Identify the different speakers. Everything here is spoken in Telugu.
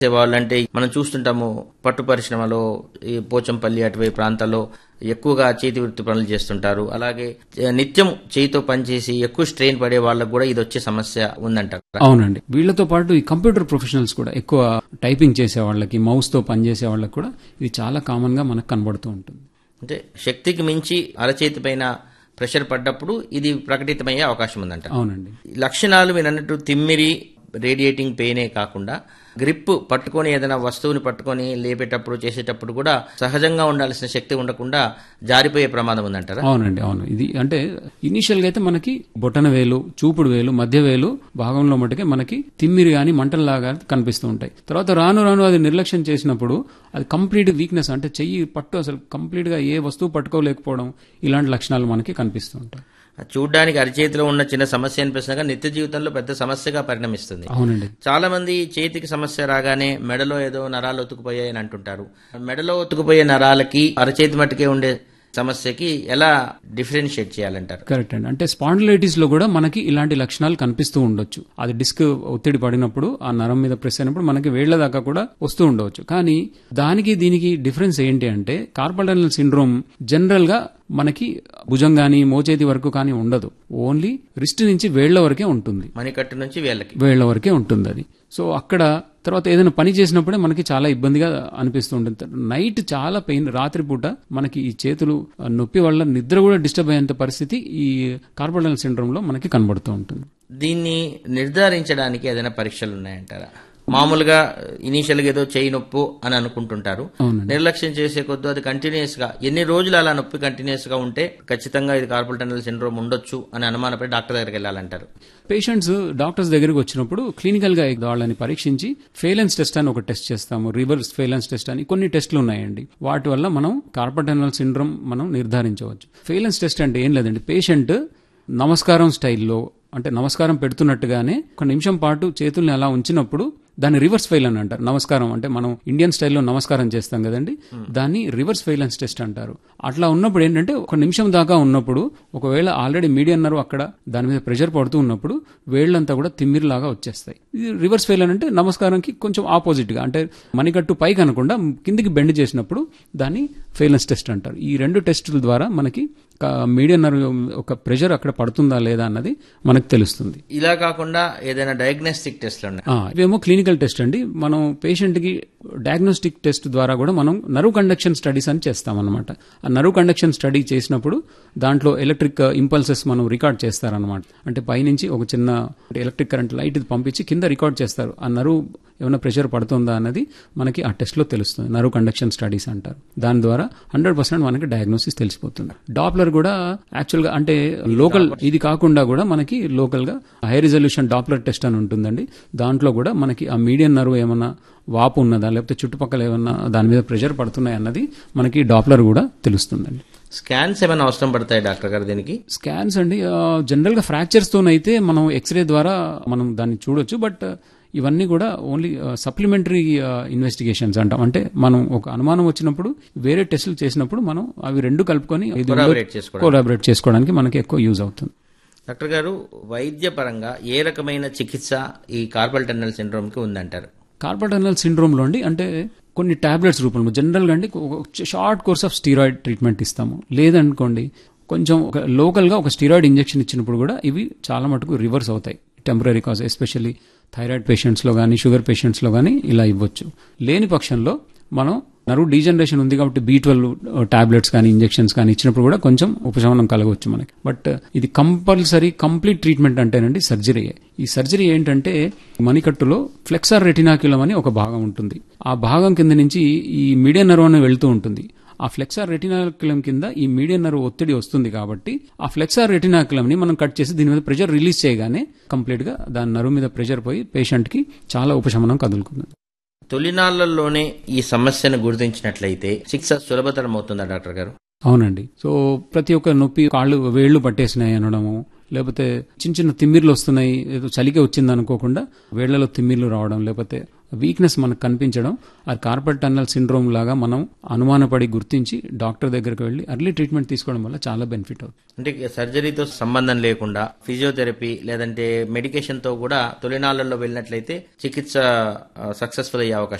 Speaker 1: వాళ్ళంటే మనం చూస్తుంటాము పట్టు పరిశ్రమలో ఈ పోచంపల్లి అటువైపు ప్రాంతాల్లో ఎక్కువగా చేతి వృత్తి పనులు చేస్తుంటారు అలాగే నిత్యం చేయితో పనిచేసి ఎక్కువ స్ట్రెయిన్ పడే వాళ్ళకు కూడా ఇది వచ్చే సమస్య ఉందంటారు
Speaker 2: అవునండి వీళ్ళతో పాటు ఈ కంప్యూటర్ ప్రొఫెషనల్స్ కూడా ఎక్కువ టైపింగ్ చేసే వాళ్ళకి మౌస్ తో పనిచేసే వాళ్ళకి కూడా ఇది చాలా కామన్ గా మనకు కనబడుతూ ఉంటుంది
Speaker 1: అంటే శక్తికి మించి అరచేతి పైన ప్రెషర్ పడ్డప్పుడు ఇది ప్రకటితమయ్యే అవకాశం ఉందంట
Speaker 2: అవునండి
Speaker 1: లక్షణాలు మీరు అన్నట్టు తిమ్మిరి రేడియేటింగ్ పెయినే కాకుండా గ్రిప్ పట్టుకొని ఏదైనా వస్తువుని పట్టుకొని లేపేటప్పుడు చేసేటప్పుడు కూడా సహజంగా ఉండాల్సిన శక్తి ఉండకుండా జారిపోయే ప్రమాదం ఉందంటారా
Speaker 2: అవునండి అవును ఇది అంటే ఇనీషియల్ గా అయితే మనకి బొటన వేలు చూపుడు వేలు మధ్య వేలు భాగంలో మటుకే మనకి తిమ్మిరి గాని మంటల్లాగా కనిపిస్తూ ఉంటాయి తర్వాత రాను రాను అది నిర్లక్ష్యం చేసినప్పుడు అది కంప్లీట్ వీక్నెస్ అంటే చెయ్యి పట్టు అసలు కంప్లీట్ గా ఏ వస్తువు పట్టుకోలేకపోవడం ఇలాంటి లక్షణాలు మనకి కనిపిస్తూ ఉంటాయి
Speaker 1: చూడ్డానికి అరిచేతిలో ఉన్న చిన్న సమస్య అనిపిస్తున్నా నిత్య జీవితంలో పెద్ద సమస్యగా పరిణమిస్తుంది
Speaker 2: అవునండి
Speaker 1: చాలా మంది చేతికి సమస్య రాగానే మెడలో ఏదో నరాలు ఒత్తుకుపోయాయని అంటుంటారు మెడలో ఒత్తుకుపోయే నరాలకి అరచేతి మట్టుకే ఉండే సమస్యకి ఎలా డిఫరెన్షియేట్ చేయాలంటారు
Speaker 2: కరెక్ట్ అండి అంటే స్పాండిలైటిస్ లో కూడా మనకి ఇలాంటి లక్షణాలు కనిపిస్తూ ఉండొచ్చు అది డిస్క్ ఒత్తిడి పడినప్పుడు ఆ నరం మీద ప్రెస్ అయినప్పుడు మనకి వేళ్ల దాకా కూడా వస్తూ ఉండవచ్చు కానీ దానికి దీనికి డిఫరెన్స్ ఏంటి అంటే కార్పల్ సిండ్రోమ్ జనరల్ గా మనకి భుజం గాని మోచేతి వరకు కానీ ఉండదు ఓన్లీ రిస్ట్ నుంచి వేళ్ల వరకే ఉంటుంది
Speaker 1: మణికట్టు నుంచి వేళ్ళకి
Speaker 2: వేళ్ల వరకే ఉంటుంది అది సో అక్కడ తర్వాత ఏదైనా పని చేసినప్పుడే మనకి చాలా ఇబ్బందిగా అనిపిస్తూ ఉంటుంది నైట్ చాలా పెయిన్ రాత్రిపూట మనకి ఈ చేతులు నొప్పి వల్ల నిద్ర కూడా డిస్టర్బ్ అయ్యేంత పరిస్థితి ఈ కార్పొరేటల్ సిండ్రోమ్ లో మనకి కనబడుతూ ఉంటుంది
Speaker 1: దీన్ని నిర్ధారించడానికి ఏదైనా పరీక్షలు ఉన్నాయంటారా మామూలుగా ఇనీషియల్ గా ఏదో చేయి నొప్పు అని అనుకుంటుంటారు
Speaker 2: అవునండి.
Speaker 1: నిర్లక్ష్యం చేసే కొద్ది అది కంటిన్యూస్ గా ఎన్ని రోజులు అలా నొప్పి కంటిన్యూస్ గా ఉంటే ఖచ్చితంగా ఇది కార్పల్ టనల్ సిండ్రోమ్ ఉండొచ్చు అని అనుమానపై డాక్టర్ దగ్గరికి వెళ్ళాలంటారు
Speaker 2: పేషెంట్స్ డాక్టర్స్ దగ్గరికి వచ్చినప్పుడు క్లినికల్ గా వాళ్ళని పరీక్షించి ఫేలెన్స్ టెస్ట్ అని ఒక టెస్ట్ చేస్తాము రివర్స్ ఫేలెన్స్ టెస్ట్ అని కొన్ని టెస్టులు ఉన్నాయండి వాటి వల్ల మనం కార్పటనల్ సిండ్రోమ్ మనం నిర్ధారించవచ్చు ఫేలెన్స్ టెస్ట్ అంటే ఏం లేదండి పేషెంట్ నమస్కారం స్టైల్లో అంటే నమస్కారం పెడుతున్నట్టుగానే ఒక నిమిషం పాటు చేతుల్ని అలా ఉంచినప్పుడు దాన్ని రివర్స్ ఫెయిల్ అని అంటారు నమస్కారం అంటే మనం ఇండియన్ స్టైల్లో నమస్కారం చేస్తాం కదండి దాన్ని రివర్స్ ఫెయిలెన్స్ టెస్ట్ అంటారు అట్లా ఉన్నప్పుడు ఏంటంటే ఒక నిమిషం దాకా ఉన్నప్పుడు ఒకవేళ ఆల్రెడీ మీడియం నర్వ్ అక్కడ దాని మీద ప్రెషర్ పడుతూ ఉన్నప్పుడు వేళ్లంతా కూడా తిమ్మిరిలాగా వచ్చేస్తాయి ఇది రివర్స్ ఫెయిల్ అంటే నమస్కారంకి కొంచెం ఆపోజిట్ గా అంటే మణికట్టు పైకి అనకుండా కిందికి బెండ్ చేసినప్పుడు దాన్ని ఫెయిలెన్స్ టెస్ట్ అంటారు ఈ రెండు టెస్టుల ద్వారా మనకి మీడియం నర్వ్ ఒక ప్రెషర్ అక్కడ పడుతుందా లేదా అన్నది మనకు తెలుస్తుంది
Speaker 1: ఇలా కాకుండా ఏదైనా డయాగ్నోస్టిక్ టెస్ట్లు ఉన్నాయి
Speaker 2: ఆ, ఇవేమో క్లినికల్ టెస్ట్ అండి మనం పేషెంట్ కి డయాగ్నోస్టిక్ టెస్ట్ ద్వారా కూడా మనం నర్వ్ కండక్షన్ స్టడీస్ అని చేస్తాం అనమాట ఆ నర్వ్ కండక్షన్ స్టడీ చేసినప్పుడు దాంట్లో ఎలక్ట్రిక్ ఇంపల్సెస్ మనం రికార్డ్ చేస్తారనమాట అంటే పైనుంచి ఒక చిన్న ఎలక్ట్రిక్ కరెంట్ లైట్ ఇది పంపించి కింద రికార్డ్ చేస్తారు ఆ నరువు ఏమైనా ప్రెషర్ పడుతుందా అన్నది మనకి ఆ టెస్ట్ లో తెలుస్తుంది నర్వ్ కండక్షన్ స్టడీస్ అంటారు దాని ద్వారా హండ్రెడ్ పర్సెంట్ మనకి డయాగ్నోసిస్ తెలిసిపోతుంది డాప్లర్ కూడా యాక్చువల్ గా అంటే లోకల్ ఇది కాకుండా కూడా మనకి లోకల్ గా హై రిజల్యూషన్ డాప్లర్ టెస్ట్ అని ఉంటుందండి దాంట్లో కూడా మనకి ఆ మీడియం నర్వ్ ఏమన్నా వాపు ఉన్నదా లేకపోతే చుట్టుపక్కల ఏమన్నా దాని మీద ప్రెషర్ పడుతున్నాయి అన్నది మనకి డాప్లర్ కూడా తెలుస్తుందండి
Speaker 1: స్కాన్స్ ఏమైనా అవసరం పడతాయి డాక్టర్ గారు దీనికి
Speaker 2: స్కాన్స్ అండి జనరల్ గా ఫ్రాక్చర్స్ తోనైతే మనం ఎక్స్రే ద్వారా మనం దాన్ని చూడొచ్చు బట్ ఇవన్నీ కూడా ఓన్లీ సప్లిమెంటరీ ఇన్వెస్టిగేషన్స్ అంటాం అంటే మనం ఒక అనుమానం వచ్చినప్పుడు వేరే టెస్టులు చేసినప్పుడు మనం అవి రెండు కలుపుకొని
Speaker 1: Corroborate చేసుకోవడానికి.
Speaker 2: కోలాబరేట్ చేసుకోవడానికి మనకి ఎక్కువ యూజ్ అవుతుంది
Speaker 1: డాక్టర్ గారు వైద్యపరంగా ఏ రకమైన చికిత్స ఈ కార్పల్ టన్నల్ సిండ్రోమ్ కి ఉందంటారు
Speaker 2: కార్పటనల్ సిండ్రోమ్ లో అండి అంటే కొన్ని టాబ్లెట్స్ రూపంలో జనరల్ గా అండి ఒక short course of steroid treatment ఇస్తాము లేదనుకోండి కొంచెం ఒక లోకల్ గా ఒక స్టీరాయిడ్ ఇంజెక్షన్ ఇచ్చినప్పుడు కూడా ఇవి చాలా మటుకు రివర్స్ అవుతాయి temporary cause especially thyroid patients లో కానీ షుగర్ పేషెంట్స్ లో కానీ ఇలా ఇవ్వచ్చు లేని పక్షంలో మనం నరువు డీజనరేషన్ ఉంది కాబట్టి బీ ట్వెల్వ్ టాబ్లెట్స్ కానీ ఇంజెక్షన్స్ కానీ ఇచ్చినప్పుడు కూడా కొంచెం ఉపశమనం కలగవచ్చు మనకి బట్ ఇది కంపల్సరీ కంప్లీట్ ట్రీట్మెంట్ అంటేనండి సర్జరీ ఈ సర్జరీ ఏంటంటే మణికట్టులో ఫ్లెక్సార్ రెటినాక్యులం అని ఒక భాగం ఉంటుంది ఆ భాగం కింద నుంచి ఈ మీడియం నర్వ్ అని వెళ్తూ ఉంటుంది ఆ ఫ్లెక్సార్ రెటినాక్యులం కింద ఈ మీడియం నర్వ్ ఒత్తిడి వస్తుంది కాబట్టి ఆ ఫ్లెక్సార్ రెటినాక్యులం ని మనం కట్ చేసి దీని మీద ప్రెషర్ రిలీజ్ చేయగానే కంప్లీట్ గా దాని నరువు మీద ప్రెషర్ పోయి పేషెంట్ కి చాలా ఉపశమనం కదులుకుంది
Speaker 1: తొలినాళ్లలోనే ఈ సమస్యను గుర్తించినట్లయితే చికిత్స సులభతరం అవుతుందా డాక్టర్ గారు
Speaker 2: అవునండి సో ప్రతి ఒక్క నొప్పి కాళ్ళు వేళ్లు పట్టేసినాయి అనడము లేకపోతే చిన్న చిన్న తిమ్మిర్లు వస్తున్నాయి ఏదో చలికే వచ్చింది అనుకోకుండా వేళ్లలో తిమ్మిర్లు రావడం లేకపోతే వీక్నెస్ మనకు కనిపించడం అది కార్పల్ టన్నల్ సిండ్రోమ్ లాగా మనం అనుమానపడి గుర్తించి డాక్టర్ దగ్గరికి వెళ్ళి అర్లీ ట్రీట్మెంట్ తీసుకోవడం వల్ల చాలా బెనిఫిట్ అవుతుంది
Speaker 1: అంటే సర్జరీతో సంబంధం లేకుండా ఫిజియోథెరపీ లేదంటే మెడికేషన్ తో కూడా తొలినాళ్లలో వెళ్ళినట్లయితే చికిత్స సక్సెస్ఫుల్ అయ్యే అవకాశం